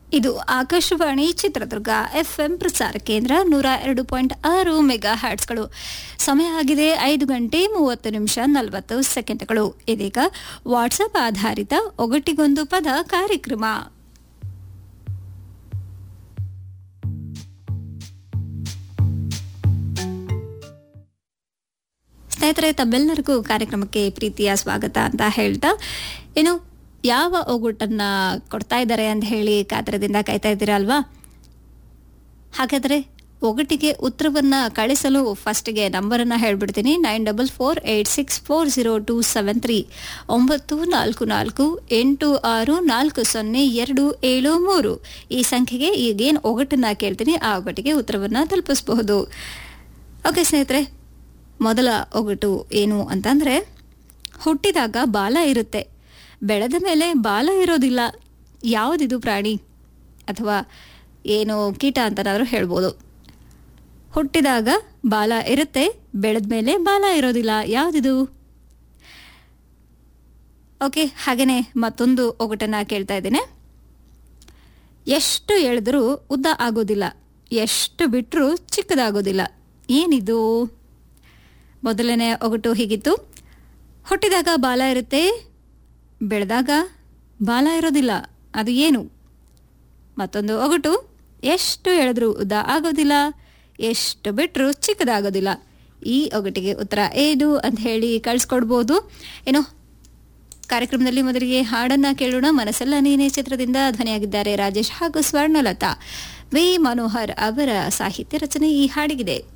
ಇದು ಆಕಾಶವಾಣಿ ಚಿತ್ರದುರ್ಗ ಎಫ್ಎಂ ಪ್ರಸಾರ ಕೇಂದ್ರ ನೂರ ಎರಡು ಪಾಯಿಂಟ್ ಆರು ಮೆಗಾ ಹ್ಯಾಟ್ಸ್ಗಳು ಸಮಯ ಆಗಿದೆ ಐದು ಗಂಟೆ ಮೂವತ್ತು ನಿಮಿಷ ನಲವತ್ತು ಸೆಕೆಂಡ್ಗಳು ಇದೀಗ ವಾಟ್ಸಪ್ ಆಧಾರಿತ ಒಗಟಿಗೊಂದು ಪದ ಕಾರ್ಯಕ್ರಮ ಸ್ನೇಹಿತರೆ ತಮ್ಮೆಲ್ಲರಿಗೂ ಕಾರ್ಯಕ್ರಮಕ್ಕೆ ಪ್ರೀತಿಯ ಸ್ವಾಗತ ಅಂತ ಹೇಳ್ತಾ ಏನು ಯಾವ ಒಗಟನ್ನ ಕೊಡ್ತಾ ಇದ್ದಾರೆ ಅಂತ ಹೇಳಿ ಕಾತರದಿಂದ ಕಾಯ್ತಾ ಇದ್ದೀರಾ ಅಲ್ವಾ ಹಾಗಾದ್ರೆ ಒಗಟಿಗೆ ಉತ್ತರವನ್ನ ಕಳಿಸಲು ಫಸ್ಟ್ಗೆ ನಂಬರನ್ನ ಹೇಳ್ಬಿಡ್ತೀನಿ nine double four eight six four zero two seven three ಒಂಬತ್ತು ನಾಲ್ಕು ನಾಲ್ಕು ಎಂಟು ಆರು ನಾಲ್ಕು ಸೊನ್ನೆ ಎರಡು ಏಳು ಮೂರು ಈ ಸಂಖ್ಯೆಗೆ ಈಗೇನು ಒಗಟನ್ನ ಕೇಳ್ತೀನಿ ಆ ಒಗಟಿಗೆ ಉತ್ತರವನ್ನ ತಲುಪಿಸಬಹುದು ಓಕೆ ಸ್ನೇಹಿತರೆ ಮೊದಲ ಒಗಟು ಏನು ಅಂತಂದ್ರೆ ಹುಟ್ಟಿದಾಗ ಬಾಲ ಇರುತ್ತೆ ಬೆಳೆದ ಮೇಲೆ ಬಾಲ ಇರೋದಿಲ್ಲ ಯಾವುದಿದು ಪ್ರಾಣಿ ಅಥವಾ ಏನು ಕೀಟ ಅಂತನಾದರೂ ಹೇಳ್ಬೋದು ಹುಟ್ಟಿದಾಗ ಬಾಲ ಇರುತ್ತೆ ಬೆಳೆದ ಮೇಲೆ ಬಾಲ ಇರೋದಿಲ್ಲ ಯಾವುದಿದು ಓಕೆ ಹಾಗೇನೆ ಮತ್ತೊಂದು ಒಗಟನ್ನ ಕೇಳ್ತಾ ಇದ್ದೇನೆ ಎಷ್ಟು ಎಳೆದರೂ ಉದ್ದ ಆಗೋದಿಲ್ಲ ಎಷ್ಟು ಬಿಟ್ಟರೂ ಚಿಕ್ಕದಾಗೋದಿಲ್ಲ ಏನಿದು ಮೊದಲನೇ ಒಗಟು ಹೀಗಿತ್ತು ಹುಟ್ಟಿದಾಗ ಬಾಲ ಇರುತ್ತೆ ಬೆಳೆದಾಗ ಬಾಲ ಇರೋದಿಲ್ಲ ಅದು ಏನು ಮತ್ತೊಂದು ಒಗಟು ಎಷ್ಟು ಎಳೆದ್ರೂ ಉದ್ದ ಆಗೋದಿಲ್ಲ ಎಷ್ಟು ಬಿಟ್ಟರು ಚಿಕ್ಕದಾಗೋದಿಲ್ಲ ಈ ಒಗಟಿಗೆ ಉತ್ತರ ಏನು ಅಂತ ಹೇಳಿ ಕಳಿಸ್ಕೊಡ್ಬೋದು ಏನು ಕಾರ್ಯಕ್ರಮದಲ್ಲಿ ಮೊದಲಿಗೆ ಹಾಡನ್ನ ಕೇಳೋಣ ಮನಸ್ಸೆಲ್ಲ ನೀನೇ ಚಿತ್ರದಿಂದ ಧ್ವನಿಯಾಗಿದ್ದಾರೆ ರಾಜೇಶ್ ಹಾಗೂ ಸ್ವರ್ಣಲತಾ ವಿ ಮನೋಹರ್ ಅವರ ಸಾಹಿತ್ಯ ರಚನೆ ಈ ಹಾಡಿಗಿದೆ